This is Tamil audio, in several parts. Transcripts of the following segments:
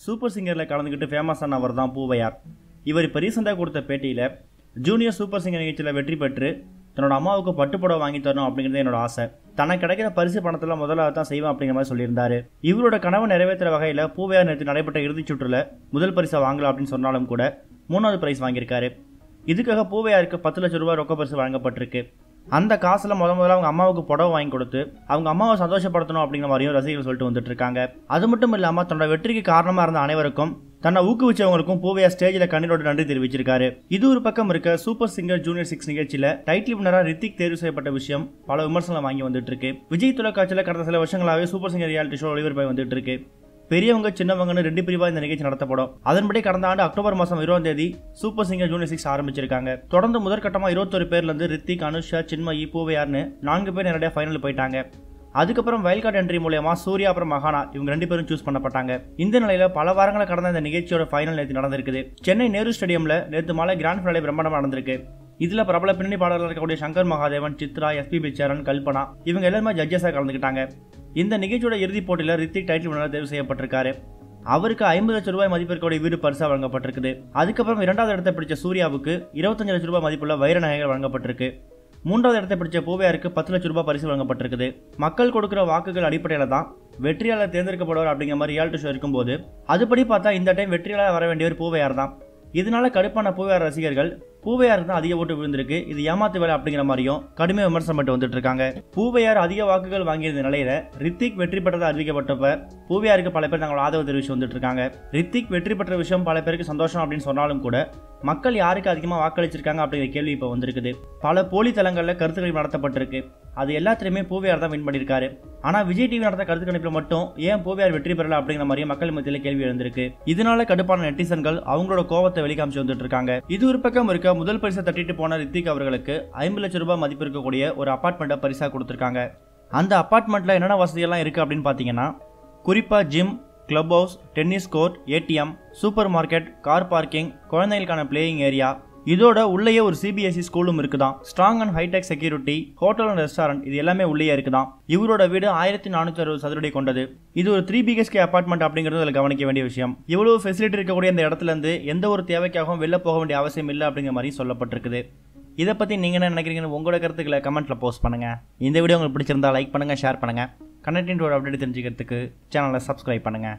சூப்பர் சிங்கரில் கலந்துக்கிட்டு ஃபேமஸ் ஆனவர் தான் பூவையார் இவர் இப்போ ரீசெண்டாக கொடுத்த பேட்டியில் ஜூனியர் சூப்பர் சிங்கர் நிகழ்ச்சியில் வெற்றி பெற்று தன்னோட அம்மாவுக்கு பட்டுப்புடவை வாங்கி தரணும் அப்படிங்கிறது என்னோட ஆசை தனக்கு கிடைக்கிற பரிசு பணத்தில் முதல்ல தான் செய்வேன் அப்படிங்கிற மாதிரி சொல்லியிருந்தாரு இவரோட கனவு நிறைவேற்றுற வகையில் பூவையார் நேற்று நடைபெற்ற இறுதிச் சுற்றுல முதல் பரிசை வாங்கலாம் அப்படின்னு சொன்னாலும் கூட மூணாவது பிரைஸ் வாங்கியிருக்காரு இதுக்காக பூவையாருக்கு பத்து லட்சம் ரூபாய் ரொக்க பரிசு வழங்கப்பட்டிருக்கு அந்த காசில் முத முதல்ல அவங்க அம்மாவுக்கு புடவை வாங்கி கொடுத்து அவங்க அம்மாவை சந்தோஷப்படுத்தணும் அப்படிங்கிற மாதிரியும் ரசிகர்கள் சொல்லிட்டு வந்துட்டு இருக்காங்க அது மட்டும் இல்லாமல் தன்னோட வெற்றிக்கு காரணமாக இருந்த அனைவருக்கும் தன்னை ஊக்குவிச்சவங்களுக்கும் பூவையா ஸ்டேஜில் கண்ணீரோட நன்றி தெரிவிச்சிருக்காரு இது ஒரு பக்கம் இருக்க சூப்பர் சிங்கர் ஜூனியர் சிக்ஸ் நிகழ்ச்சியில் டைட்டில் வினரா ரித்திக் தேர்வு செய்யப்பட்ட விஷயம் பல விமர்சனம் வாங்கி வந்துட்டு இருக்கு விஜய் தொலைக்காட்சியில் கடந்த சில வருஷங்களாகவே சூப்பர் சிங்கர் ரியாலிட்டி ஷோ ஒளிபரப்பாகி வந்துட்டு இருக்கு பெரியவங்க சின்னவங்கன்னு ரெண்டு பிரிவா இந்த நிகழ்ச்சி நடத்தப்படும் அதன்படி கடந்த ஆண்டு அக்டோபர் மாதம் இருபதாம் தேதி சூப்பர் சிங்கர் ஜூனியர் சிக்ஸ் ஆரம்பிச்சிருக்காங்க தொடர்ந்து முதற்கட்டமாக இருபத்தொரு பேர்ல இருந்து ரித்திக் அனுஷா சின்மயி பூவையார்னு நான்கு பேர் நேரடியாக ஃபைனல் போயிட்டாங்க அதுக்கப்புறம் வைல்ட் கார்டு என்ட்ரி மூலயமா சூர்யா அப்புறம் மகானா இவங்க ரெண்டு பேரும் சூஸ் பண்ணப்பட்டாங்க இந்த நிலையில பல வாரங்களை கடந்த இந்த நிகழ்ச்சியோட ஃபைனல் நேற்று நடந்திருக்குது சென்னை நேரு ஸ்டேடியம்ல நேற்று மாலை கிராண்ட் ஃபினாலே பிரம்மாண்டமா நடந்திருக்கு இதுல பிரபல பின்னணி பாடல்கள் இருக்கக்கூடிய சங்கர் மகாதேவன் சித்ரா எஸ்பி சரண் கல்பனா இவங்க எல்லாருமே ஜட்ஜஸா கலந்துக்கிட்டாங்க இந்த நிகழ்ச்சியோட இறுதிப் போட்டியில் ரித்திக் டைட்டில் வினர் தேர்வு செய்யப்பட்டிருக்காரு அவருக்கு ஐம்பது லட்சம் ரூபாய் மதிப்பிற்குடைய வீடு பரிசா வழங்கப்பட்டிருக்குது அதுக்கப்புறம் இரண்டாவது இடத்தை பிடிச்ச சூர்யாவுக்கு இருபத்தஞ்சு லட்சம் ரூபாய் மதிப்புள்ள வைர நகைகள் வழங்கப்பட்டிருக்கு மூன்றாவது இடத்தை பிடிச்ச பூவையாருக்கு பத்து லட்சம் ரூபாய் பரிசு வழங்கப்பட்டிருக்குது மக்கள் கொடுக்குற வாக்குகள் அடிப்படையில் தான் வெற்றியாளர் தேர்ந்தெடுக்கப்படுவார் அப்படிங்கிற மாதிரி ரியாலிட்டி ஷோ இருக்கும்போது அதுபடி பார்த்தா இந்த டைம் வெற்றியாளர் வர வேண்டியவர் பூவையார் தான் இதனால கடுப்பான பூவையார் ரசிகர்கள் பூவையாருக்கு தான் அதிக ஓட்டு விழுந்திருக்கு இது ஏமாத்து வேலை அப்படிங்கிற மாதிரியும் கடுமையாக விமர்சனம் பண்ணிட்டு வந்துட்டு இருக்காங்க பூவையார் அதிக வாக்குகள் வாங்கியிருந்த நிலையில ரித்திக் வெற்றி பெற்றதா அறிவிக்கப்பட்டப்ப பூவையாருக்கு பல பேர் தங்களோட ஆதரவு தெரிவிச்சு வந்துட்டு இருக்காங்க ரித்திக் வெற்றி பெற்ற விஷயம் பல பேருக்கு சந்தோஷம் அப்படின்னு சொன்னாலும் கூட மக்கள் யாருக்கு அதிகமாக வாக்களிச்சிருக்காங்க அப்படிங்கிற கேள்வி இப்போ வந்திருக்குது பல போலி தளங்களில் கருத்து கணிப்பு நடத்தப்பட்டிருக்கு அது எல்லாத்துலேயுமே பூவையார் தான் வின் பண்ணியிருக்காரு ஆனால் விஜய் டிவி நடத்த கருத்து கணிப்பில் மட்டும் ஏன் பூவையார் வெற்றி பெறல அப்படிங்கிற மாதிரியும் மக்கள் மத்தியில் கேள்வி எழுந்திருக்கு இதனால கடுப்பான நெட்டிசன்கள் அவங்களோட கோவத்தை வெளிக்காமிச்சு வந்துட்டு இருக்காங்க இது ஒரு பக்கம் இருக்க முதல் பரிசை தட்டிட்டு போன ரித்திக் அவர்களுக்கு ஐம்பது லட்சம் ரூபாய் மதிப்பு இருக்கக்கூடிய ஒரு அபார்ட்மெண்ட்டை பரிசா கொடுத்துருக்காங்க அந்த அபார்ட்மெண்ட்டில் என்னென்ன வசதியெல்லாம் இருக்குது அப்படின்னு பார்த்தீங்கன்னா குறிப்பாக gym clubhouse tennis court ATM supermarket car parking குழந்தைகளுக்கான பிளேயிங் ஏரியா இதோட உள்ளேயே ஒரு சிபிஎஸ்இ ஸ்கூலும் இருக்குதான் strong and hitech security hotel and restaurant இது எல்லாமே உள்ளேயே இருக்குதான் இவரோட வீடு ஆயிரத்தி நானூற்றி அறுபது சதுரடி கொண்டது இது ஒரு த்ரீ பிஹெச்கே அபார்ட்மெண்ட் அப்படிங்கிறது அதில் கவனிக்க வேண்டிய விஷயம் இவ்வளவு ஃபெசிலிட்டி இருக்கக்கூடிய இந்த இடத்துல இருந்து எந்த ஒரு தேவைக்காகவும் வெளில போக வேண்டிய அவசியம் இல்லை அப்படிங்கிற மாதிரி சொல்லப்பட்டிருக்குது இதை பற்றி நீங்கள் என்ன நினைக்கிறீங்கன்னு உங்களோட கருத்துக்களை கமெண்ட்டில் போஸ்ட் பண்ணுங்கள் இந்த வீடியோ உங்களுக்கு பிடிச்சிருந்தா லைக் பண்ணுங்கள் ஷேர் பண்ணுங்கள் கனெக்டிங்கோட அப்டேட் தெரிஞ்சுக்கிறதுக்கு சேனலை சப்ஸ்கிரைப் பண்ணுங்கள்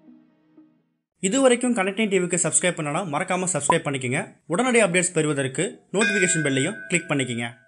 இது வரைக்கும் கனெக்டிங் டிவிக்கு சப்ஸ்கிரைப் பண்ணனா மறக்காமல் சப்ஸ்கிரைப் பண்ணிக்கங்க உடனடி அப்டேட்ஸ் பெறுவதற்கு நோட்டிஃபிகேஷன் பெல்லையும் கிளிக் பண்ணிக்கங்க